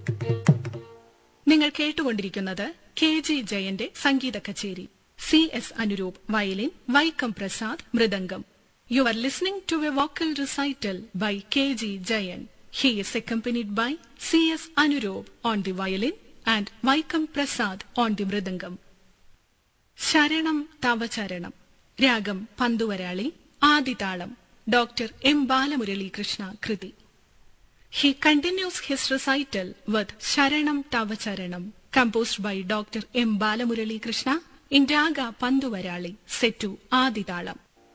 നിങ്ങൾ കേട്ടുകൊണ്ടിരിക്കുന്നത് K G ജയന്റെ സംഗീത കച്ചേരി C S Anuroop violin Vaikom Prasad mridangam you are listening to a vocal recital by K G Jayan he is accompanied by C S Anuroop on the violin and Vaikom Prasad on the mridangam Saranam Thavacharanam ragam Panthuvarali Adithalam doctor M Balamuralikrishna kriti He continues his recital with Sharanam Tavacharanam, composed by Dr. M. Balamurali Krishna in Raga Panduvarali, set to Aditalam.